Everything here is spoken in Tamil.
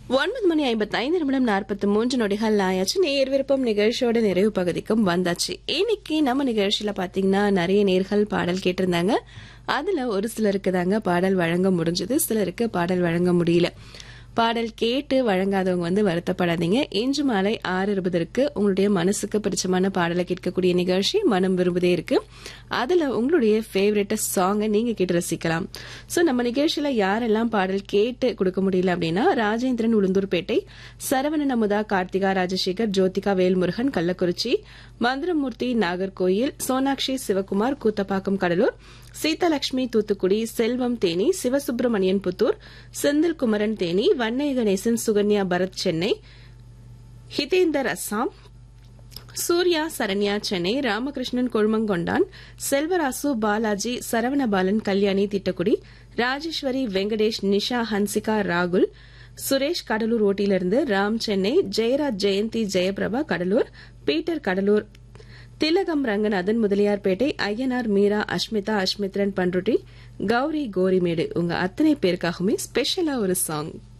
ஒன்பது மணி ஐம்பத்தி ஐந்து நிமிடம் நாற்பத்தி மூன்று நொடிகள் ஆயாச்சு நேர் விருப்பம் நிகழ்ச்சியோட நிறைவு பகுதிக்கும் வந்தாச்சு இன்னைக்கு நம்ம நிகழ்ச்சியில பாத்தீங்கன்னா நிறைய நேர்கள் பாடல் கேட்டிருந்தாங்க அதுல ஒரு சிலருக்கு தாங்க பாடல் வழங்க முடிஞ்சது சிலருக்கு பாடல் வழங்க முடியல பாடல் கேட்டு வழங்காதவங்க வந்து வருத்தப்படாதீங்க இன்று மாலை ஆறு இருபதற்கு உங்களுடைய மனசுக்கு பிடிச்சமான பாடலை கேட்கக்கூடிய நிகழ்ச்சி மனம் விரும்புதே இருக்கு அதுல உங்களுடைய ஃபேவரட் சாங்கை நீங்க கேட்டு ரசிக்கலாம் சோ நம்ம நிகழ்ச்சியில யாரெல்லாம் பாடல் கேட்டு கொடுக்க முடியல அப்படின்னா ராஜேந்திரன் உளுந்தூர்பேட்டை சரவணன் அமுதா கார்த்திகா ராஜசேகர் ஜோதிகா வேல்முருகன் கள்ளக்குறிச்சி மந்திரமூர்த்தி நாகர்கோயில் சோனாக்ஷி சிவகுமார் கூத்தப்பாக்கம் கடலூர் சீதாலட்சுமி தூத்துக்குடி செல்வம் தேனி சிவசுப்பிரமணியன் புத்தூர் செந்தில் குமரன் தேனி வன்னை கணேசன் சுகன்யா பரத் சென்னை ஹிதேந்தர் அஸ்ஸாம் சூர்யா சரண்யா சென்னை ராமகிருஷ்ணன் கொழுமங்கொண்டான் செல்வராசு பாலாஜி சரவணபாலன் கல்யாணி திட்டக்குடி ராஜேஸ்வரி வெங்கடேஷ் நிஷா ஹன்சிகா ராகுல் சுரேஷ் கடலூர் ஓட்டிலிருந்து ராம் சென்னை ஜெயராஜ் ஜெயந்தி ஜெயபிரபா கடலூர் பீட்டர் கடலூர் திலகம் ரங்கநாதன் முதலியார்பேட்டை ஐயனார் மீரா அஷ்மிதா அஷ்மித்ரன் பண்ருட்டி கௌரி கோரிமேடு உங்க அத்தனை பேருக்காகவுமே ஸ்பெஷலா ஒரு சாங்